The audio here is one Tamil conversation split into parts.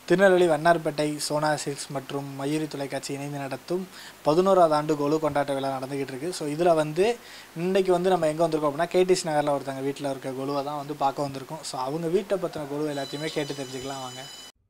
திருநெல்வேலி வண்ணார்பேட்டை சோனா சில்க்ஸ் மற்றும் மயூரி தொலைக்காட்சி இணைந்து நடத்தும் பதினோராவது ஆண்டு கொலு கொண்டாட்ட விழா நடந்துகிட்டு இருக்கு ஸோ இதில் வந்து இன்னைக்கு வந்து நம்ம எங்கே வந்திருக்கோம் அப்படின்னா கேடிஸ் நகரில் ஒருத்தங்க வீட்டில் இருக்க கொலுவை தான் வந்து பார்க்க வந்திருக்கோம் ஸோ அவங்க வீட்டை பற்றின கொலு எல்லாத்தையுமே கேட்டு தெரிஞ்சுக்கலாம் வாங்க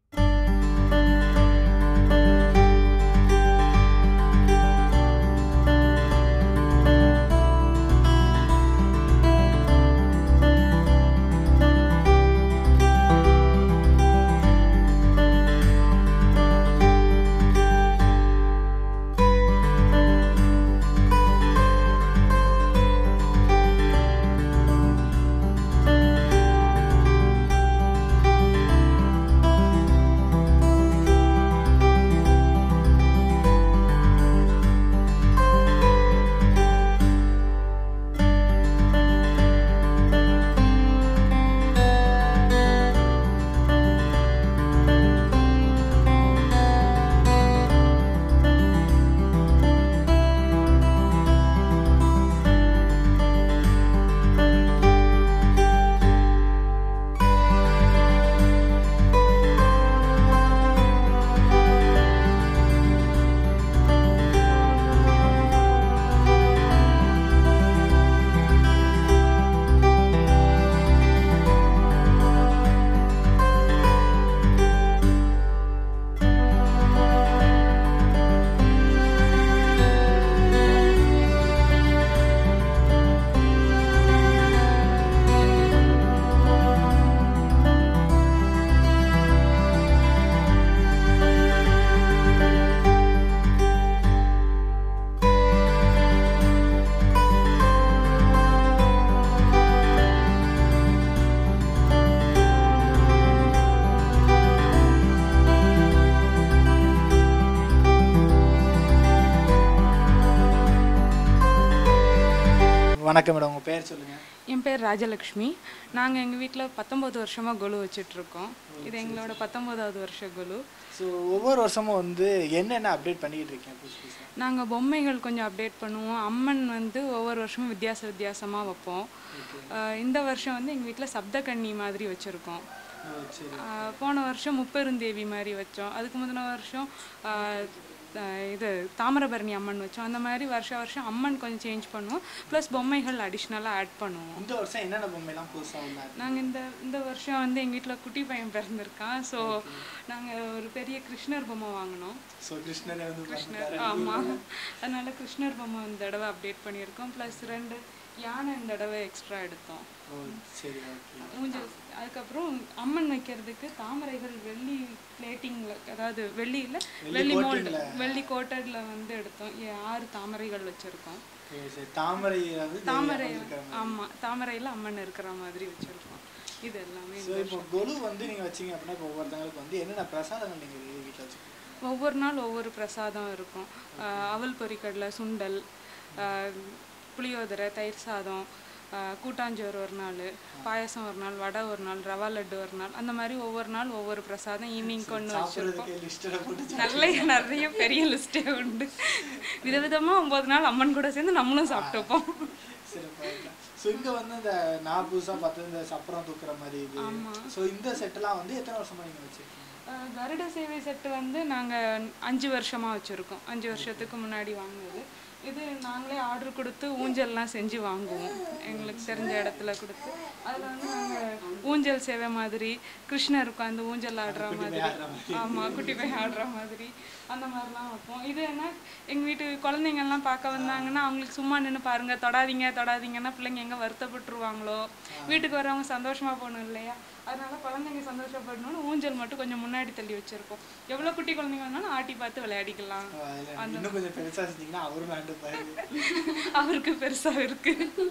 வணக்கம் மேடம் உங்கள் பேர் சொல்லுங்கள் என் பேர் ராஜலக்ஷ்மி நாங்கள் எங்கள் வீட்டில் பத்தொம்பது வருஷமாக கொலு வச்சிட்ருக்கோம் இது எங்களோட பத்தொம்போதாவது வருஷ கொலு ஸோ ஒவ்வொரு வருஷமும் வந்து என்னென்ன அப்டேட் பண்ணிக்கிட்டு இருக்கீங்க புதுசு புதுசாக நாங்கள் பொம்மைகள் கொஞ்சம் அப்டேட் பண்ணுவோம் அம்மன் வந்து ஒவ்வொரு வருஷமும் வித்தியாச வித்தியாசமாக வைப்போம் அஹ் இந்த வருஷம் வந்து எங்கள் வீட்டில் சப்தகன்னி மாதிரி வச்சுருக்கோம் ஓ சரி போன வருஷம் முப்பெருந்தேவி மாதிரி வச்சோம் அதுக்கு முந்தின வருஷம் அஹ், அஹ், இது தாமிரபரணி அம்மன் வச்சோம் அந்த மாதிரி வருஷ வருஷம் அம்மன் கொஞ்சம் சேஞ்ச் பண்ணுவோம் ப்ளஸ் பொம்மைகள் அடிஷ்னலாக ஆட் பண்ணுவோம் இந்த வருஷம் என்னென்ன பொம்மைலாம் புதுசாக உள்ள நாங்கள் இந்த இந்த வருஷம் வந்து எங்கள் வீட்டில் குட்டி பையன் பிறந்திருக்கான் ஸோ நாங்கள் ஒரு பெரிய கிருஷ்ணர் பொம்மை வாங்கினோம் ஸோ கிருஷ்ணரை வந்து கிருஷ்ணர் ஆமாம் அதனால கிருஷ்ணர் பொம்மை இந்த தடவை அப்டேட் பண்ணியிருக்கோம் ப்ளஸ் ரெண்டு யானை இந்த தடவை எக்ஸ்ட்ரா எடுத்தோம் ஓ சரி ஓகே ஊஞ்சல் அதுக்கப்புறம் அம்மன் வைக்கிறதுக்கு தாமரைகள் வெள்ளி பிளேட்டிங்கில் அதாவது வெள்ளியில் வெள்ளி மோல்டு வெள்ளி கோட்டடில் வந்து எடுத்தோம் ஏ- ஆறு தாமரைகள் வச்சுருக்கோம் சரி சரி தாமரை வந்து தாமரை ஆமாம் தாமரையில் அம்மன் இருக்கிற மாதிரி வச்சுருக்கோம் இது எல்லாமே ஸோ இப்போ கொலு வந்து நீங்கள் வச்சீங்க அப்படின்னா இப்போ ஒவ்வொருத்தங்களுக்கு வந்து என்னென்ன பிரசாதங்கள் நீங்கள் வீட்டில் வச்சுக்கோங்க ஒவ்வொரு நாள் ஒவ்வொரு பிரசாதம் இருக்கும் ஆஹ் அவல் பொரிக்கடலை சுண்டல் ஆஹ் புளியோதரை தயிர் சாதம் ஆஹ் கூட்டாஞ்சோறு ஒரு நாள் பாயாசம் ஒரு நாள் வடை ஒரு நாள் ரவா லட்டு ஒரு நாள் அந்த மாதிரி ஒவ்வொரு நாள் ஒவ்வொரு பிரசாதம் ஈவினிங் கொண்டு வச்சுருப்போம் சாப்பிட்றதுக்கு லிஸ்ட்டில் போட்டு நல்ல நிறைய பெரிய லிஸ்டே உண்டு விதவிதமா ஒன்பது நாள் அம்மன் கூட சேர்ந்து நம்மளும் சாப்பிட்டுப்போம் சிறப்பாக ஸோ இங்கே வந்து இந்த நான் புதுசாக பார்த்து இந்த சப்பரம் தூக்குற மாதிரி இது ஸோ இந்த செட்டெல்லாம் வந்து எத்தனை வருஷமா நீங்கள் வச்சுருக்கீங்க ஆஹ் கருட சேவை செட்டு வந்து நாங்கள் அஞ்சு வருஷமாக வச்சுருக்கோம் அஞ்சு வருஷத்துக்கு முன்னாடி வாங்கினது இது நாங்களே ஆர்டர் கொடுத்து ஊஞ்சல்லாம் செஞ்சு வாங்குவோம் எங்களுக்கு தெரிஞ்ச இடத்துல கொடுத்து அதில் வந்து நாங்கள் ஊஞ்சல் சேவை மாதிரி கிருஷ்ணர் உட்காந்து ஊஞ்சல் ஆடுற மாதிரி ஆமாம் குட்டி பையன் ஆடுற மாதிரி அந்த மாதிரிலாம் வைப்போம் இது என்ன எங்கள் வீட்டு குழந்தைங்கள்லாம் பார்க்க வந்தாங்கன்னா அவங்களுக்கு சும்மா நின்று பாருங்க தொடாதீங்க தொடாதீங்கன்னா பிள்ளைங்க எங்கே வருத்தப்பட்டுருவாங்களோ வீட்டுக்கு வரவங்க சந்தோஷமா போகணும் இல்லையா அதனால குழந்தைங்க சந்தோஷப்படணும்னு ஊஞ்சல் மட்டும் கொஞ்சம் முன்னாடி தள்ளி வச்சிருக்கோம் எவ்வளோ குட்டி குழந்தைங்க வந்தாலும் ஆட்டி பார்த்து விளையாடிக்கலாம் அதில் இன்னும் கொஞ்சம் பெருசாக செஞ்சீங்கன்னா அவரும் வேண்டு பாரு அவருக்கு பெருசா இருக்கு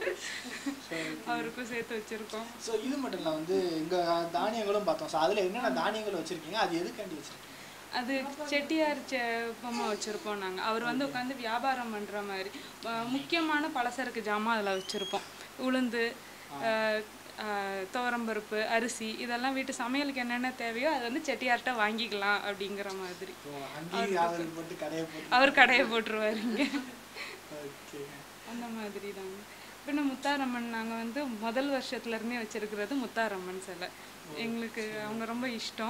அவருக்கும் சேர்த்து வச்சிருக்கோம் ஸோ இது மட்டும் இல்லை வந்து இங்கே தானியங்களும் பார்த்தோம் ஸோ அதில் என்னென்ன தானியங்கள் வச்சுருக்கீங்க அது எதுக்காண்டி வச்சுருக்கீங்க அது செட்டியார் செ பொம்மை வச்சுருப்போம் நாங்கள் அவர் வந்து உட்காந்து வியாபாரம் பண்ணுற மாதிரி அஹ் முக்கியமான பலசரக்கு ஜாமான் அதில் வச்சுருப்போம் உளுந்து அஹ், அஹ், துவரம்பருப்பு அரிசி இதெல்லாம் வீட்டு சமையலுக்கு என்னென்ன தேவையோ அதை வந்து செட்டியார்கிட்ட வாங்கிக்கலாம் அப்படிங்கிற மாதிரி ஸோ அங்கேயும் அவர் போட்டு கடையை போட்டு அவர் கடையை போட்டுருவாரு இங்க ஓகே அந்த மாதிரி தாங்க பின்ன முத்தாரம்மன் நாங்கள் வந்து முதல் வருஷத்துல இருந்தே வச்சிருக்கிறது முத்தாரம்மன் சிலை எங்களுக்கு அவங்க ரொம்ப இஷ்டம்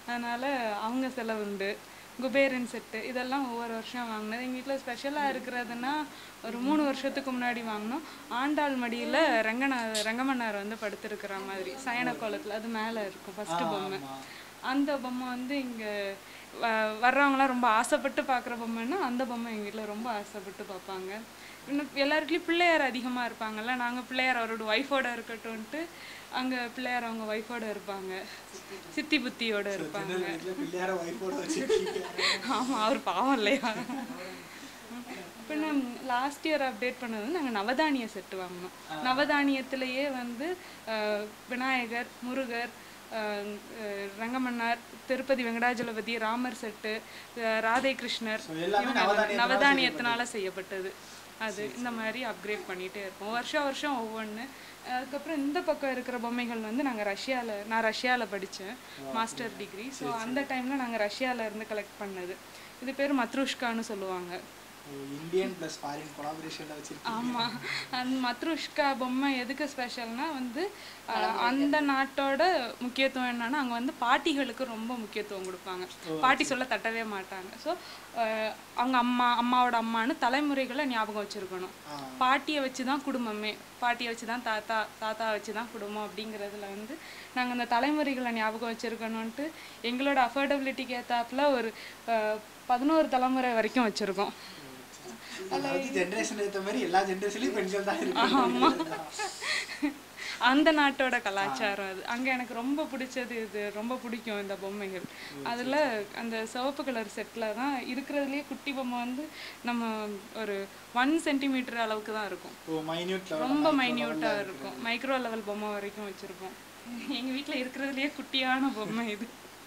அதனால் அவங்க செலவு உண்டு குபேரன் செட்டு இதெல்லாம் ஒவ்வொரு வருஷம் வாங்கினது எங்கள் வீட்டில் ஸ்பெஷலாக இருக்கிறதுனா ஒரு மூணு வருஷத்துக்கு முன்னாடி வாங்கினோம் ஆண்டாள் மடியில் ரங்கநா ரங்கமன்னார் வந்து படுத்திருக்கிற மாதிரி சயன கோலத்தில் அது மேலே இருக்கும் ஃபஸ்ட்டு பொம்மை அந்த பொம்மை வந்து இங்கே வர்றவங்களாம் ரொம்ப ஆசைப்பட்டு பார்க்குற பொம்மைன்னா அந்த பொம்மை எங்கள் வீட்டில் ரொம்ப ஆசைப்பட்டு பார்ப்பாங்க இன்னும் எல்லாருக்குலேயும் பிள்ளையார் அதிகமாக இருப்பாங்கல்ல நாங்கள் பிள்ளையார் அவரோட ஒய்ஃபோட இருக்கட்டும்ன்ட்டு அங்கே பிள்ளையார் அவங்க ஒய்ஃபோட இருப்பாங்க சித்தி புத்தியோட இருப்பாங்க பிள்ளையார ஒய்ஃபோட வச்சிருக்கீங்க ஆமாம் அவர் பாவம் இல்லையா பின்ன லாஸ்ட் இயர் அப்டேட் பண்ணது வந்து நாங்கள் நவதானிய செட்டு வாங்கினோம் நவதானியத்திலேயே வந்து அஹ், விநாயகர் முருகர் அஹ், அஹ், ரங்கமன்னார் திருப்பதி வெங்கடாஜலபதி ராமர் செட்டு அஹ், ராதே கிருஷ்ணர் So, எல்லாமே இவங்க எல்லாம் நவதானியத்தினால நவதானியத்தினால செய்யப்பட்டது அது இந்த மாதிரி அப்கிரேட் பண்ணிகிட்டே இருப்போம் வருஷம் வருஷம் ஒவ்வொன்று அதுக்கப்புறம் இந்த பக்கம் இருக்கிற பொம்மைகள் வந்து நாங்கள் ரஷ்யாவில் நான் ரஷ்யாவில் படித்தேன் மாஸ்டர் டிகிரி ஸோ அந்த டைமில் நாங்கள் ரஷ்யாவில் இருந்து கலெக்ட் பண்ணது இது பேர் மத்ருஷ்கான்னு சொல்லுவாங்க இந்தியன் பிளஸ் ஃபாரின் கொலாபரேஷன்ல வச்சிருக்கீங்க ஆமாம் அந்த மத்ருஷ்கா பொம்மை எதுக்கு ஸ்பெஷல்னா வந்து அஹ், அந்த நாட்டோட முக்கியத்துவம் என்னன்னா அங்கே வந்து பாட்டிகளுக்கு ரொம்ப முக்கியத்துவம் கொடுப்பாங்க பாட்டி சொல்ல தட்டவே மாட்டாங்க ஸோ அவங்க அம்மா அம்மாவோட அம்மான்னு தலைமுறைகளை ஞாபகம் வச்சுருக்கணும் ஆ. பாட்டியை வச்சு தான் குடும்பமே பாட்டியை வச்சு தான் தாத்தா தாத்தா வச்சு தான் குடும்பம் அப்படிங்கிறதுல வந்து நாங்கள் அந்த தலைமுறைகளை ஞாபகம் வச்சுருக்கணுன்ட்டு எங்களோட அஃபோர்டபிலிட்டிக்கு ஏற்றாப்புல ஒரு அஹ், பதினோரு தலைமுறை வரைக்கும் வச்சுருக்கோம் அதாவது ஜென்ரேஷன் ஏத்த மாதிரி எல்லா ஜென்ரேஷன்லயும் பெண்கள் தான் இருக்காங்க அந்த நாட்டோட கலாச்சாரம் அது அங்கே எனக்கு ரொம்ப பிடிச்சது இது ரொம்ப பிடிக்கும் இந்த பொம்மைகள் அதில் அந்த சிவப்பு கலர் செட்டில் தான் இருக்கிறதுலே குட்டி பொம்மை வந்து நம்ம ஒரு ஒன் சென்டிமீட்டர் அளவுக்கு தான் இருக்கும் ஓ மைன்யூட் லெவல் ரொம்ப மைன்யூட்டாக இருக்கும் மைக்ரோ லெவல் பொம்மை வரைக்கும் வச்சுருப்போம் எங்கள் வீட்டில் இருக்கிறதுலே குட்டியான பொம்மை இது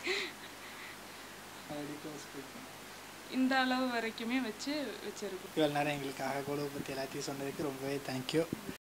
இந்த அளவு வரைக்குமே வச்சு வச்சுருக்கோம் இவ்வளோ நேரம் எங்களுக்காக குழுவை பற்றி எல்லாத்தையும் சொன்னதுக்கு ரொம்பவே தேங்க்யூ